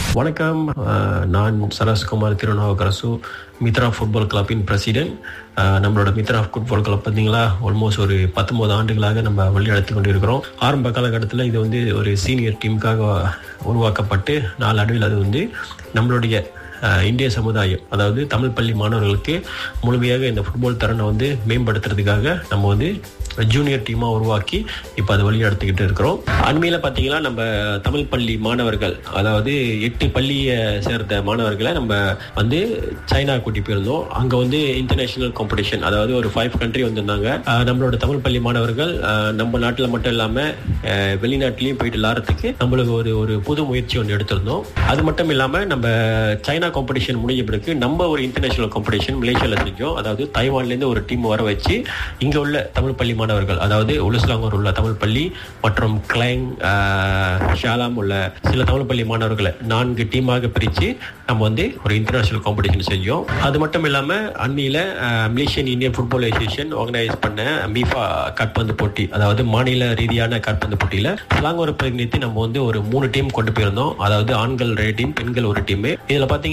வணக்கம் அஹ், நான் சரஸ்குமார் திருநாவுக்கரசு மித்ரா ஃபுட்பால் கிளப்பின் பிரசிடென்ட் நம்மளோட மித்ரா ஃபுட்பால் கிளப் பார்த்தீங்களா ஆல்மோஸ்ட் ஒரு பத்தொன்பது ஆண்டுகளாக நம்ம வழிநடத்தி கொண்டிருக்கிறோம் ஆரம்ப காலகட்டத்தில் இது வந்து ஒரு சீனியர் டீமுக்காக உருவாக்கப்பட்டு நாளடைவில் அது வந்து நம்மளுடைய அஹ், இந்திய சமுதாயம் அதாவது தமிழ் பள்ளி மாணவர்களுக்கு முழுமையாக இந்த ஃபுட்பால் திறனை வந்து மேம்படுத்துறதுக்காக நம்ம வந்து ஜூனியர் டீமாக உருவாக்கி இப்போ அதை வழி நடத்திக்கிட்டு இருக்கிறோம் அண்மையில் பார்த்தீங்கன்னா நம்ம தமிழ் பள்ளி மாணவர்கள் அதாவது எட்டு பள்ளியை சேர்ந்த மாணவர்களை நம்ம வந்து சைனா கூட்டி போயிருந்தோம் அங்கே வந்து இன்டர்நேஷனல் காம்படிஷன் அதாவது ஒரு ஃபைவ் கண்ட்ரி வந்திருந்தாங்க அஹ் நம்மளோட தமிழ் பள்ளி மாணவர்கள் அஹ் நம்ம நாட்டில் மட்டும் இல்லாமல் வெளிநாட்டிலையும் போயிட்டு விளாட்றதுக்கு நம்மளுக்கு ஒரு ஒரு புது முயற்சி ஒன்று எடுத்திருந்தோம் அது மட்டும் இல்லாமல் நம்ம சைனா காம்படிஷன் முடிஞ்ச பிறகு நம்ம ஒரு இன்டர்நேஷனல் காம்படிஷன் மலேசியாவில் செஞ்சோம் அதாவது தைவான்லேருந்து ஒரு டீம் வர வச்சு இங்கே உள்ள தமிழ் பள்ளி மாணவர்கள் அதாவது உலுஸ்லாங்கூர் உள்ள தமிழ் பள்ளி மற்றும் கிளைங் ஷாலாம் உள்ள சில தமிழ் பள்ளி மாணவர்களை நான்கு டீமாக பிரித்து நம்ம வந்து ஒரு இன்டர்நேஷனல் காம்படிஷன் செஞ்சோம் அது மட்டும் இல்லாமல் அண்மையில் Malaysian Indian football association organise பண்ண மீஃபா காட்பந்து போட்டி அதாவது மாநில ரீதியான காட்பந்து போட்டியில் ஸ்லாங்கூர் பிரதிநிதி நம்ம வந்து ஒரு மூணு டீம் கொண்டு போயிருந்தோம் அதாவது ஆண்கள் ரெண்டு டீம் பெண்கள் ஒரு டீம் இதில் பார்த்தீங்க